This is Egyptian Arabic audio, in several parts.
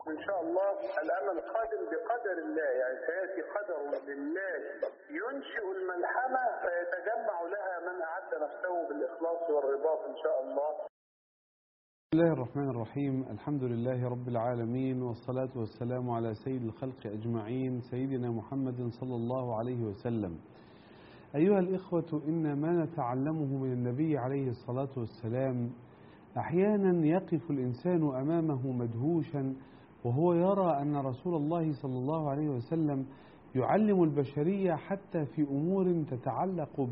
إن شاء الله الأمل قادم بقدر الله يعني سيأتي قدر لله ينشئ الملحمة فيتجمع لها من أعد نفسه بالإخلاص والرباط إن شاء الله بسم الله الرحمن الرحيم الحمد لله رب العالمين والصلاة والسلام على سيد الخلق أجمعين سيدنا محمد صلى الله عليه وسلم أيها الإخوة إن ما نتعلمه من النبي عليه الصلاة والسلام أحيانا يقف الإنسان أمامه مدهوشا وهو يرى أن رسول الله صلى الله عليه وسلم يعلم البشرية حتى في أمور تتعلق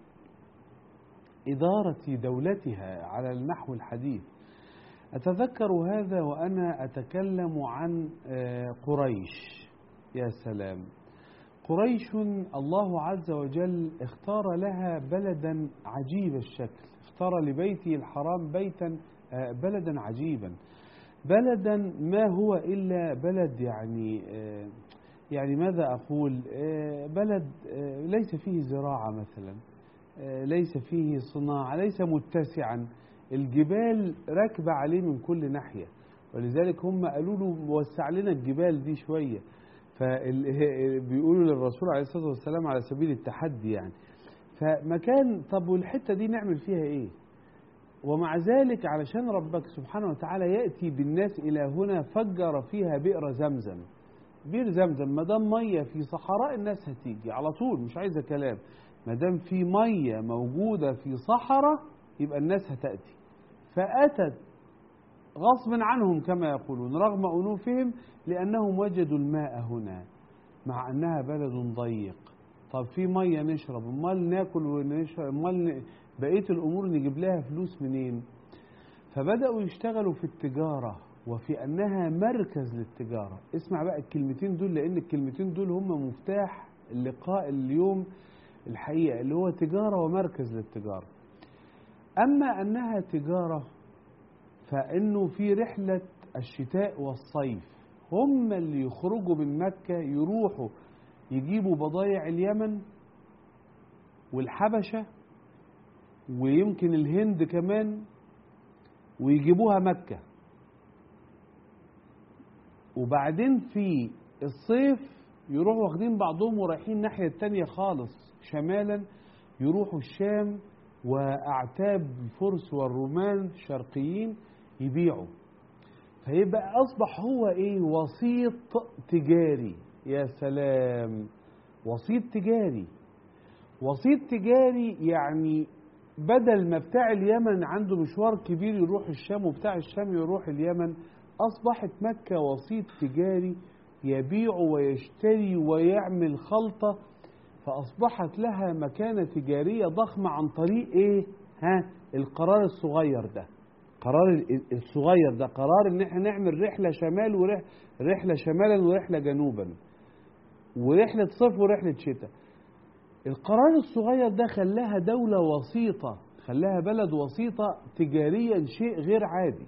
بإدارة دولتها على النحو الحديث أتذكر هذا وأنا أتكلم عن قريش يا سلام قريش الله عز وجل اختار لها بلدا عجيب الشكل اختار لبيته الحرام بيتا بلدا عجيبا بلدا ما هو إلا بلد يعني يعني ماذا أقول بلد ليس فيه زراعة مثلا ليس فيه صناعة ليس متسعا الجبال راكبة عليه من كل ناحية ولذلك هم قالوا له وسع لنا الجبال دي شوية فبيقولوا للرسول عليه الصلاة والسلام على سبيل التحدي يعني فمكان طب والحتة دي نعمل فيها ايه ومع ذلك علشان ربك سبحانه وتعالى يأتي بالناس إلى هنا فجر فيها بئر زمزم بئر زمزم ما دام مية في صحراء الناس هتيجي على طول مش عايزة كلام ما دام في مية موجودة في صحراء يبقى الناس هتأتي فأتت غصب عنهم كما يقولون رغم أنوفهم لأنهم وجدوا الماء هنا مع أنها بلد ضيق طب في مية نشرب امال ناكل ونشرب امال بقية الأمور نجيب لها فلوس منين فبدأوا يشتغلوا في التجارة وفي أنها مركز للتجارة اسمع بقى الكلمتين دول لأن الكلمتين دول هم مفتاح اللقاء اليوم الحقيقة اللي هو تجارة ومركز للتجارة أما أنها تجارة فإنه في رحلة الشتاء والصيف هم اللي يخرجوا من مكة يروحوا يجيبوا بضايع اليمن والحبشة ويمكن الهند كمان ويجيبوها مكة وبعدين في الصيف يروحوا واخدين بعضهم ورايحين الناحية التانية خالص شمالا يروحوا الشام وأعتاب الفرس والرومان شرقيين يبيعوا فيبقى أصبح هو إيه وسيط تجاري يا سلام وسيط تجاري وسيط تجاري يعني بدل ما بتاع اليمن عنده مشوار كبير يروح الشام وبتاع الشام يروح اليمن أصبحت مكة وسيط تجاري يبيع ويشتري ويعمل خلطة فأصبحت لها مكانة تجارية ضخمة عن طريق إيه؟ ها القرار الصغير ده قرار الصغير ده قرار ان احنا نعمل رحلة شمال ورحلة شمالا ورحلة جنوبا ورحلة صيف ورحلة شتاء القرار الصغير ده خلاها دولة وسيطة خلاها بلد وسيطة تجاريا شيء غير عادي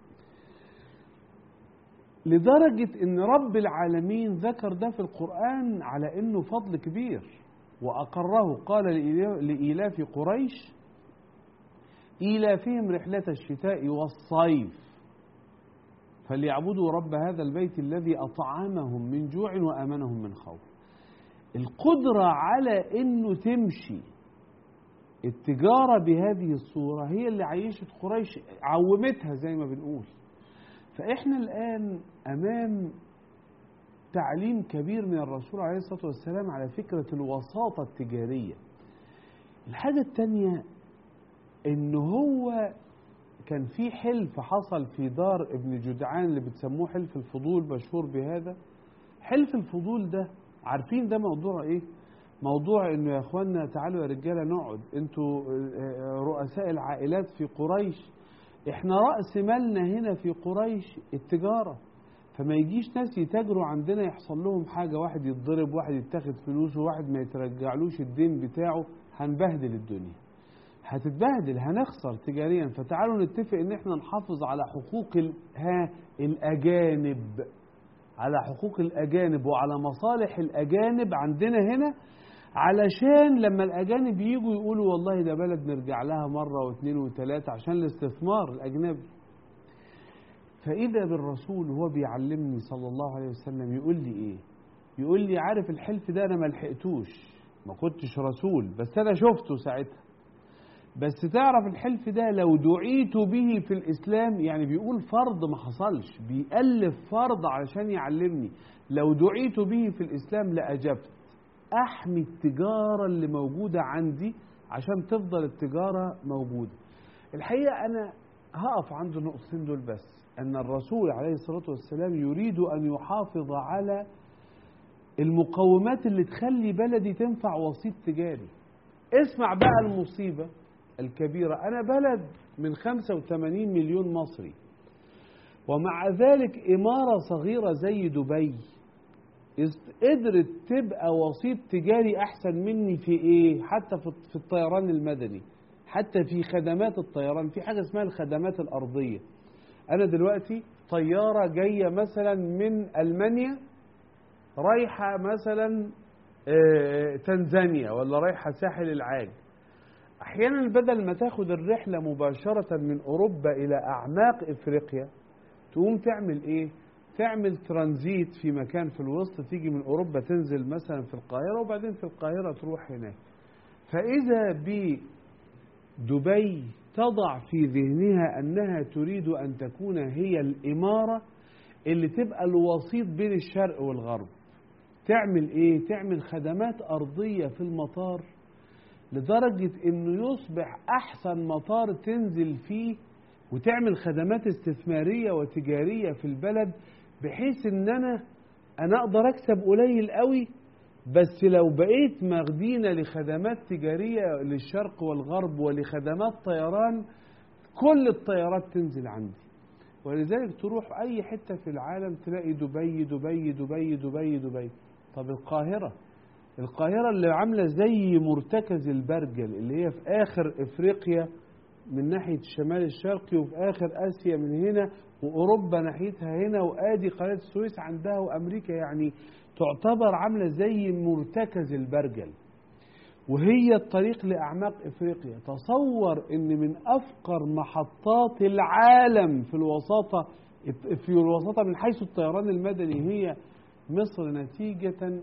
لدرجة ان رب العالمين ذكر ده في القرآن على انه فضل كبير وأقره قال لإيلاف قريش إيلافهم رحلة الشتاء والصيف فليعبدوا رب هذا البيت الذي أطعمهم من جوع وأمنهم من خوف القدرة على أنه تمشي التجارة بهذه الصورة هي اللي عيشت قريش عومتها زي ما بنقول فإحنا الآن أمام تعليم كبير من الرسول عليه الصلاة والسلام على فكرة الوساطة التجارية الحاجة الثانية ان هو كان في حلف حصل في دار ابن جدعان اللي بتسموه حلف الفضول مشهور بهذا حلف الفضول ده عارفين ده موضوع ايه موضوع انه يا اخوانا تعالوا يا رجاله نقعد انتوا رؤساء العائلات في قريش احنا راس مالنا هنا في قريش التجاره فما يجيش ناس يتاجروا عندنا يحصل لهم حاجه واحد يتضرب واحد يتاخد فلوسه واحد ما يترجعلوش الدين بتاعه هنبهدل الدنيا هتتبهدل هنخسر تجاريا فتعالوا نتفق ان احنا نحافظ على حقوق ها الاجانب على حقوق الاجانب وعلى مصالح الاجانب عندنا هنا علشان لما الاجانب يجوا يقولوا والله ده بلد نرجع لها مره واثنين وثلاثه عشان الاستثمار الاجنبي فإذا بالرسول وهو بيعلمني صلى الله عليه وسلم يقول لي إيه يقول لي عارف الحلف ده أنا ما لحقتوش ما كنتش رسول بس أنا شفته ساعتها بس تعرف الحلف ده لو دعيت به في الإسلام يعني بيقول فرض ما حصلش بيألف فرض علشان يعلمني لو دعيت به في الإسلام لأجبت أحمي التجارة اللي موجودة عندي عشان تفضل التجارة موجودة الحقيقة أنا هقف عند النقطتين دول بس أن الرسول عليه الصلاة والسلام يريد أن يحافظ على المقومات اللي تخلي بلدي تنفع وسيط تجاري اسمع بقى المصيبة الكبيرة أنا بلد من 85 مليون مصري ومع ذلك إمارة صغيرة زي دبي قدرت تبقى وسيط تجاري أحسن مني في إيه حتى في الطيران المدني حتى في خدمات الطيران في حاجة اسمها الخدمات الأرضية أنا دلوقتي طيارة جاية مثلا من ألمانيا رايحة مثلا تنزانيا ولا رايحة ساحل العاج أحيانا بدل ما تاخد الرحلة مباشرة من أوروبا إلى أعماق إفريقيا تقوم تعمل إيه؟ تعمل ترانزيت في مكان في الوسط تيجي من أوروبا تنزل مثلا في القاهرة وبعدين في القاهرة تروح هناك فإذا بدبي تضع في ذهنها أنها تريد أن تكون هي الإمارة اللي تبقى الوسيط بين الشرق والغرب تعمل إيه؟ تعمل خدمات أرضية في المطار لدرجة أنه يصبح أحسن مطار تنزل فيه وتعمل خدمات استثمارية وتجارية في البلد بحيث أن أنا أنا أقدر أكسب قليل قوي بس لو بقيت مخدينة لخدمات تجارية للشرق والغرب ولخدمات طيران كل الطيارات تنزل عندي ولذلك تروح أي حتة في العالم تلاقي دبي دبي دبي دبي دبي طب القاهرة القاهرة اللي عاملة زي مرتكز البرجل اللي هي في آخر إفريقيا من ناحية الشمال الشرقي وفي آخر آسيا من هنا وأوروبا ناحيتها هنا وآدي قناة السويس عندها وأمريكا يعني تعتبر عاملة زي مرتكز البرجل وهي الطريق لأعماق إفريقيا تصور أن من أفقر محطات العالم في الوساطة في الوساطة من حيث الطيران المدني هي مصر نتيجة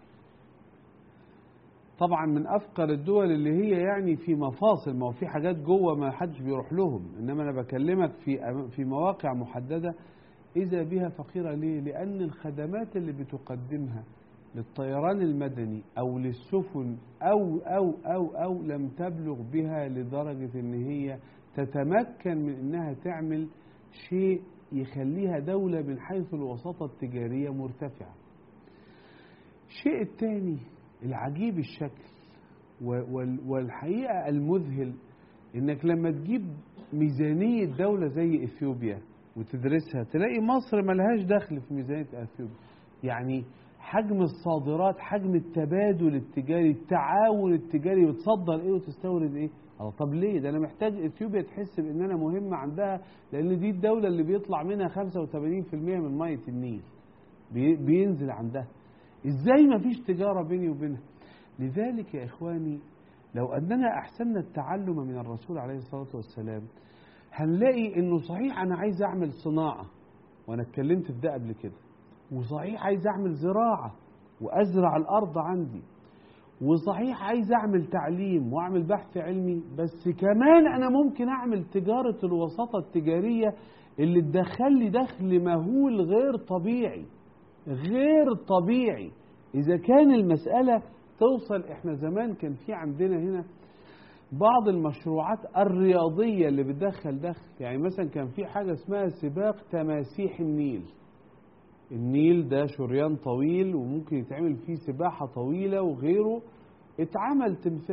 طبعا من افقر الدول اللي هي يعني في مفاصل ما هو في حاجات جوه ما حدش بيروح لهم انما انا بكلمك في في مواقع محدده اذا بها فقيره ليه لان الخدمات اللي بتقدمها للطيران المدني او للسفن او او او او لم تبلغ بها لدرجه ان هي تتمكن من انها تعمل شيء يخليها دوله من حيث الوساطه التجاريه مرتفعه الشيء الثاني العجيب الشكل والحقيقة المذهل انك لما تجيب ميزانية دولة زي اثيوبيا وتدرسها تلاقي مصر ملهاش دخل في ميزانية اثيوبيا يعني حجم الصادرات حجم التبادل التجاري التعاون التجاري بتصدر ايه وتستورد ايه طب ليه ده انا محتاج اثيوبيا تحس بان انا مهم عندها لان دي الدولة اللي بيطلع منها 85% من مية النيل بينزل عندها ازاي ما فيش تجارة بيني وبينها لذلك يا إخواني لو أننا أحسننا التعلم من الرسول عليه الصلاة والسلام هنلاقي أنه صحيح أنا عايز أعمل صناعة وأنا اتكلمت في ده قبل كده وصحيح عايز أعمل زراعة وأزرع الأرض عندي وصحيح عايز أعمل تعليم وأعمل بحث علمي بس كمان أنا ممكن أعمل تجارة الوساطة التجارية اللي تدخل لي دخل مهول غير طبيعي غير طبيعي إذا كان المسألة توصل إحنا زمان كان في عندنا هنا بعض المشروعات الرياضية اللي بتدخل دخل يعني مثلا كان في حاجة اسمها سباق تماسيح النيل النيل ده شريان طويل وممكن يتعمل فيه سباحة طويلة وغيره اتعمل تمس...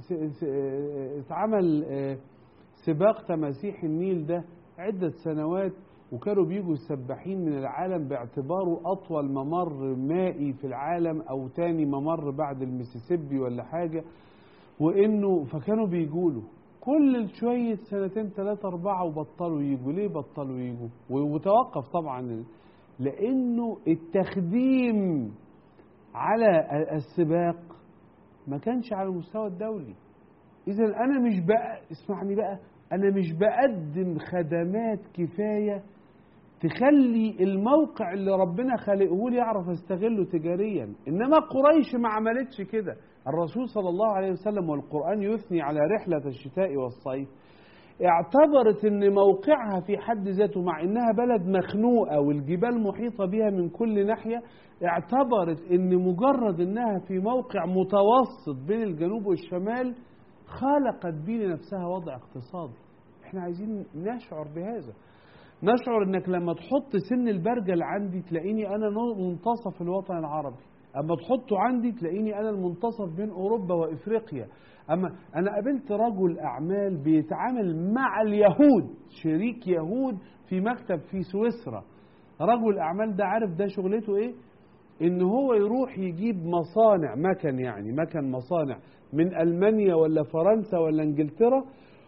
اتعمل سباق تماسيح النيل ده عدة سنوات وكانوا بيجوا السباحين من العالم باعتباره أطول ممر مائي في العالم أو تاني ممر بعد المسيسيبي ولا حاجة وإنه فكانوا بيجوا كل شوية سنتين ثلاثة أربعة وبطلوا يجوا ليه بطلوا يجوا وتوقف طبعا لأنه التخديم على السباق ما كانش على المستوى الدولي إذا أنا مش بقى اسمعني بقى أنا مش بقدم خدمات كفاية تخلي الموقع اللي ربنا خلقه لي يعرف استغله تجاريا انما قريش ما عملتش كده الرسول صلى الله عليه وسلم والقرآن يثني على رحلة الشتاء والصيف اعتبرت ان موقعها في حد ذاته مع انها بلد مخنوقه والجبال محيطه بها من كل ناحيه اعتبرت ان مجرد انها في موقع متوسط بين الجنوب والشمال خلقت بيه لنفسها وضع اقتصادي احنا عايزين نشعر بهذا نشعر انك لما تحط سن البرجل عندي تلاقيني انا منتصف الوطن العربي اما تحطه عندي تلاقيني انا المنتصف بين اوروبا وافريقيا اما انا قابلت رجل اعمال بيتعامل مع اليهود شريك يهود في مكتب في سويسرا رجل اعمال ده عارف ده شغلته ايه ان هو يروح يجيب مصانع مكن يعني مكن مصانع من المانيا ولا فرنسا ولا انجلترا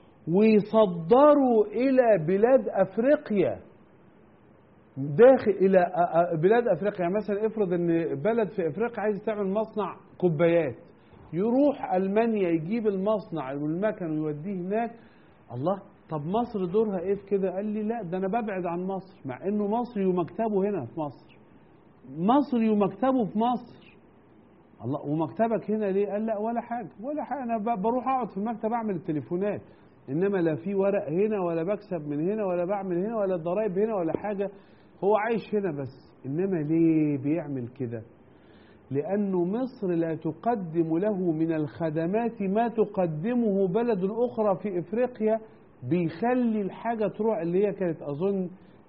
ويصدروا الى بلاد افريقيا داخل الى بلاد افريقيا يعني مثلا افرض ان بلد في افريقيا عايز تعمل مصنع كوبايات يروح المانيا يجيب المصنع والمكن ويوديه هناك الله طب مصر دورها ايه في كده قال لي لا ده انا ببعد عن مصر مع انه مصري ومكتبه هنا في مصر مصري ومكتبه في مصر الله ومكتبك هنا ليه قال لا ولا حاجه ولا حاجه انا بروح اقعد في المكتب اعمل التليفونات انما لا في ورق هنا ولا بكسب من هنا ولا بعمل هنا ولا الضرايب هنا ولا حاجه هو عايش هنا بس انما ليه بيعمل كده لأنه مصر لا تقدم له من الخدمات ما تقدمه بلد أخرى في إفريقيا بيخلي الحاجة تروح اللي هي كانت أظن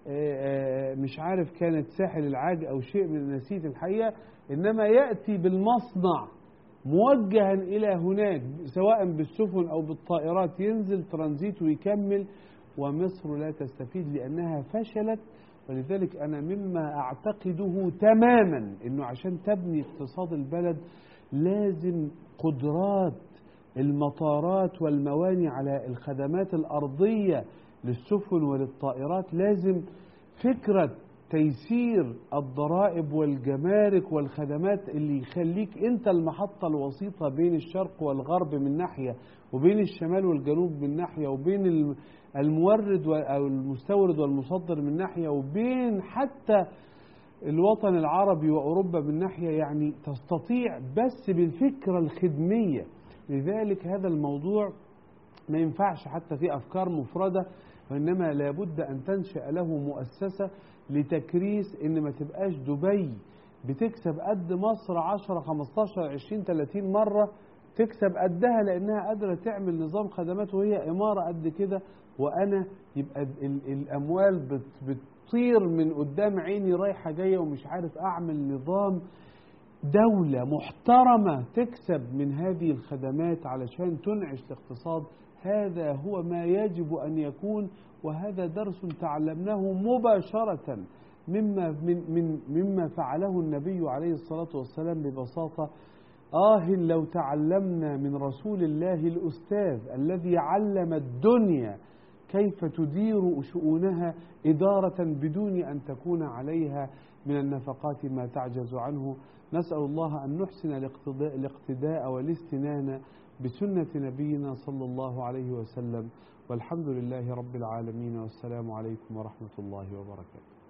مش عارف كانت ساحل العاج أو شيء من نسيت الحقيقة إنما يأتي بالمصنع موجها إلى هناك سواء بالسفن أو بالطائرات ينزل ترانزيت ويكمل ومصر لا تستفيد لأنها فشلت ولذلك أنا مما أعتقده تماما أنه عشان تبني اقتصاد البلد لازم قدرات المطارات والمواني على الخدمات الأرضية للسفن وللطائرات لازم فكرة تيسير الضرائب والجمارك والخدمات اللي يخليك انت المحطة الوسيطة بين الشرق والغرب من ناحية وبين الشمال والجنوب من ناحية وبين المورد أو المستورد والمصدر من ناحية وبين حتى الوطن العربي وأوروبا من ناحية يعني تستطيع بس بالفكرة الخدمية لذلك هذا الموضوع ما ينفعش حتى في أفكار مفردة وإنما لابد أن تنشأ له مؤسسة لتكريس إن ما تبقاش دبي بتكسب قد مصر 10 15 20 30 مرة تكسب قدها لأنها قادرة تعمل نظام خدمات وهي إمارة قد كده وأنا يبقى ال الأموال بت بتطير من قدام عيني رايحة جاية ومش عارف أعمل نظام دولة محترمة تكسب من هذه الخدمات علشان تنعش الاقتصاد هذا هو ما يجب أن يكون وهذا درس تعلمناه مباشرة مما من من مما فعله النبي عليه الصلاة والسلام ببساطة آه لو تعلمنا من رسول الله الأستاذ الذي علم الدنيا كيف تدير شؤونها إدارة بدون أن تكون عليها من النفقات ما تعجز عنه نسأل الله أن نحسن الاقتداء, الاقتداء والاستنان بسنة نبينا صلى الله عليه وسلم والحمد لله رب العالمين والسلام عليكم ورحمة الله وبركاته